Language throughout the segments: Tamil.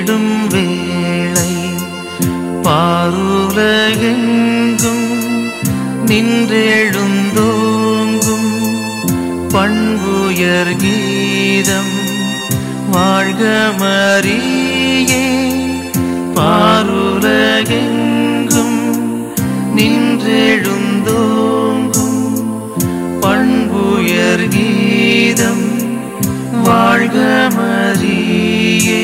சோர்ந்திடும் வேளை பாருலகெங்கும் நின்றெழுந்தோங்கும் பண்புயர் கீதம் வாழ்க மரியே பாருலகெங்கும் நின்றெழுந்தோங்கும் பண்புயர் கீதம் வாழ்க மரியே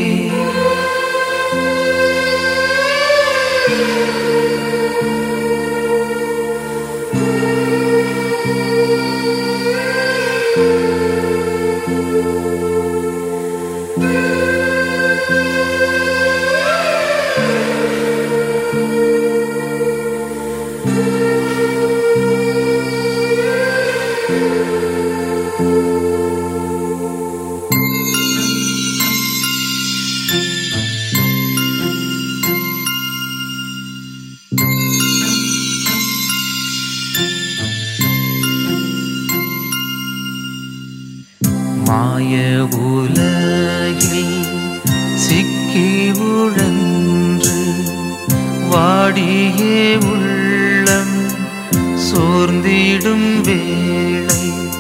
மாய உலகில் சிக்கி உழன்று வாடியே உள்ளம் சோர்ந்திடும் வேளை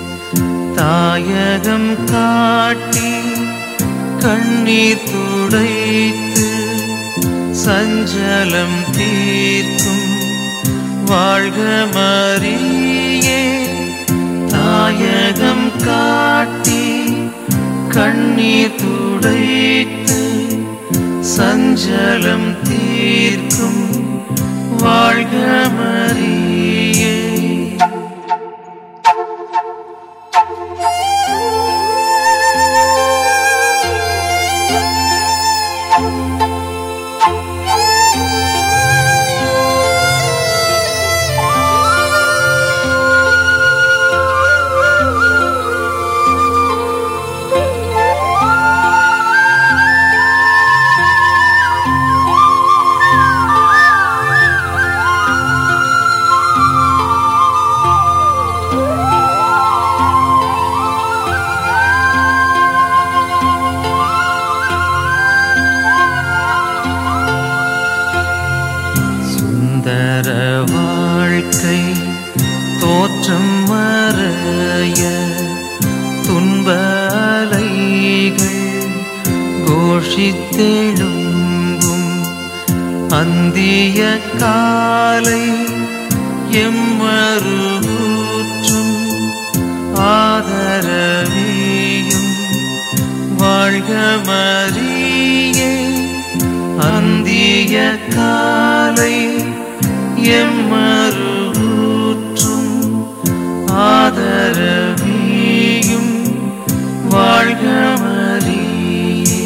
தாயகம் காட்டி கண்ணீர் துடைத்து சஞ்சலம் தீர்க்கும் வாழ்க மரியே தாயகம் காட்டி கண்ணீர் துடைத்து சஞ்சலம் தீர்க்கும் வாழ்க மரியே சுந்தர வாழ்க்கை தோற்றம் மறைய துன்ப அலைகள் கோஷித்தெழும்பும் அந்திய காலை எம்மருகூற்றும் ஆதரவியும் வாழ்க மரியே அந்திய காலை எம்மருகூற்றும் ஆதரவியும் வாழ்க மரியே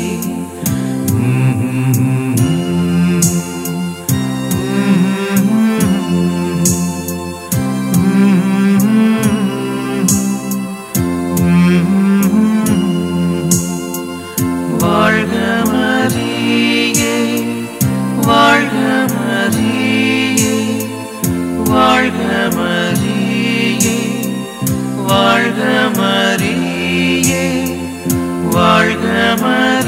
வாழ்க மரியே வாழ்க மரியே வாழ்க மரியே வாழ்க மரியே வாழ்க மரியே